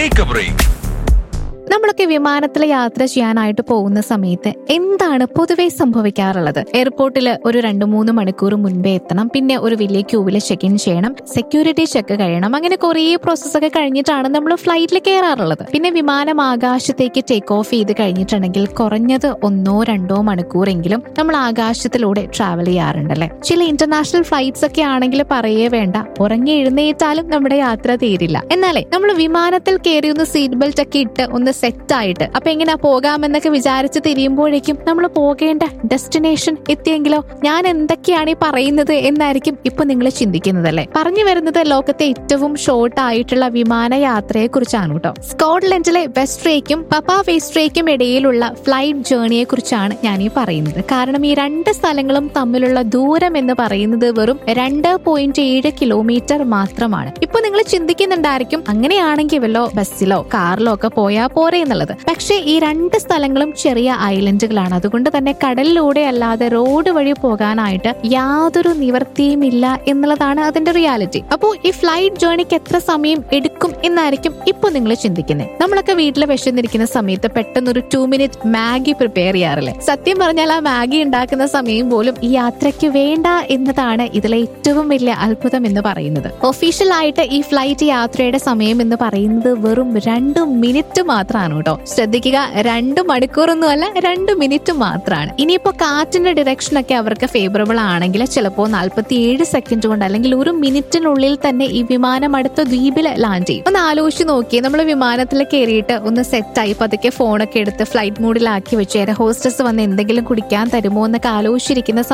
take A break നമ്മളൊക്കെ വിമാനത്തിൽ യാത്ര ചെയ്യാനായിട്ട് പോകുന്ന സമയത്ത് എന്താണ് പൊതുവെ സംഭവിക്കാറുള്ളത് എയർപോർട്ടിൽ ഒരു രണ്ടു മൂന്ന് മണിക്കൂർ മുൻപേ എത്തണം പിന്നെ ഒരു വലിയ ക്യൂവിൽ ചെക്ക് ഇൻ ചെയ്യണം സെക്യൂരിറ്റി ചെക്ക് കഴിയണം അങ്ങനെ കുറേ പ്രോസസ് ഒക്കെ കഴിഞ്ഞിട്ടാണ് നമ്മൾ ഫ്ലൈറ്റിൽ കയറാറുള്ളത് പിന്നെ വിമാനം ആകാശത്തേക്ക് ടേക്ക് ഓഫ് ചെയ്ത് കഴിഞ്ഞിട്ടുണ്ടെങ്കിൽ കുറഞ്ഞത് ഒന്നോ രണ്ടോ മണിക്കൂറെങ്കിലും നമ്മൾ ആകാശത്തിലൂടെ ട്രാവൽ ചെയ്യാറുണ്ടല്ലേ ചില ഇന്റർനാഷണൽ ഫ്ലൈറ്റ്സ് ഒക്കെ ആണെങ്കിൽ പറയേ വേണ്ട ഉറങ്ങി എഴുന്നേറ്റാലും നമ്മുടെ യാത്ര തീരില്ല എന്നാലേ നമ്മൾ വിമാനത്തിൽ കയറി ഒന്ന് സീറ്റ് ബെൽറ്റ് ഒക്കെ ഇട്ട് ഒന്ന് സെറ്റ് ആയിട്ട് അപ്പൊ എങ്ങനെ പോകാമെന്നൊക്കെ വിചാരിച്ച് തിരിയുമ്പോഴേക്കും നമ്മൾ പോകേണ്ട ഡെസ്റ്റിനേഷൻ എത്തിയെങ്കിലോ ഞാൻ എന്തൊക്കെയാണ് ഈ പറയുന്നത് എന്നായിരിക്കും ഇപ്പൊ നിങ്ങൾ ചിന്തിക്കുന്നതല്ലേ പറഞ്ഞു വരുന്നത് ലോകത്തെ ഏറ്റവും ഷോർട്ട് ആയിട്ടുള്ള വിമാന യാത്രയെ കുറിച്ചാണ് കേട്ടോ സ്കോട്ട്ലൻഡിലെ വെസ്ട്രേക്കും പപ്പ വെസ്ട്രേക്കും ഇടയിലുള്ള ഫ്ലൈറ്റ് ജേർണിയെ കുറിച്ചാണ് ഞാൻ ഈ പറയുന്നത് കാരണം ഈ രണ്ട് സ്ഥലങ്ങളും തമ്മിലുള്ള ദൂരം എന്ന് പറയുന്നത് വെറും രണ്ട് പോയിന്റ് ഏഴ് കിലോമീറ്റർ മാത്രമാണ് ഇപ്പൊ നിങ്ങൾ ചിന്തിക്കുന്നുണ്ടായിരിക്കും അങ്ങനെയാണെങ്കിൽ വല്ലോ ബസ്സിലോ കാറിലോ ഒക്കെ പോയാൽ പോരെ എന്നുള്ളത് പക്ഷേ ഈ രണ്ട് സ്ഥലങ്ങളും ചെറിയ ഐലൻഡുകളാണ് അതുകൊണ്ട് തന്നെ കടലിലൂടെ അല്ലാതെ റോഡ് വഴി പോകാനായിട്ട് യാതൊരു നിവർത്തിയും ഇല്ല എന്നുള്ളതാണ് അതിന്റെ റിയാലിറ്റി അപ്പോൾ ഈ ഫ്ലൈറ്റ് ജേർണിക്ക് എത്ര സമയം എടുക്കും എന്നായിരിക്കും ഇപ്പൊ നിങ്ങൾ ചിന്തിക്കുന്നത് നമ്മളൊക്കെ വീട്ടിൽ വിശന്നിരിക്കുന്ന സമയത്ത് പെട്ടെന്ന് ഒരു ടു മിനിറ്റ് മാഗി പ്രിപ്പയർ ചെയ്യാറില്ലേ സത്യം പറഞ്ഞാൽ ആ മാഗി ഉണ്ടാക്കുന്ന സമയം പോലും ഈ യാത്രയ്ക്ക് വേണ്ട എന്നതാണ് ഇതിലെ ഏറ്റവും വലിയ അത്ഭുതം എന്ന് പറയുന്നത് ഒഫീഷ്യൽ ആയിട്ട് ഈ ഫ്ലൈറ്റ് യാത്രയുടെ സമയം എന്ന് പറയുന്നത് വെറും രണ്ട് മിനിറ്റ് മാത്രമാണ് കേട്ടോ ശ്രദ്ധിക്കുക രണ്ട് മണിക്കൂറൊന്നും അല്ല രണ്ട് മിനിറ്റ് മാത്രമാണ് ഇനിയിപ്പോ കാറ്റിന്റെ ഡിറക്ഷൻ ഒക്കെ അവർക്ക് ഫേവറബിൾ ആണെങ്കിൽ ചിലപ്പോൾ നാൽപ്പത്തി ഏഴ് സെക്കൻഡ് കൊണ്ട് അല്ലെങ്കിൽ ഒരു മിനിറ്റിനുള്ളിൽ തന്നെ ഈ വിമാനം അടുത്ത ദ്വീപിൽ ലാൻഡ് ചെയ്യും ഒന്ന് ആലോചിച്ച് നോക്കിയേ നമ്മൾ വിമാനത്തിൽ കയറിയിട്ട് ഒന്ന് സെറ്റായി പതുക്കെ ഫോണൊക്കെ എടുത്ത് ഫ്ലൈറ്റ് മോഡിലാക്കി വെച്ച് എയർ ഹോസ്റ്റസ് വന്ന് എന്തെങ്കിലും കുടിക്കാൻ തരുമോ എന്നൊക്കെ ആലോചിച്ചിരിക്കുന്ന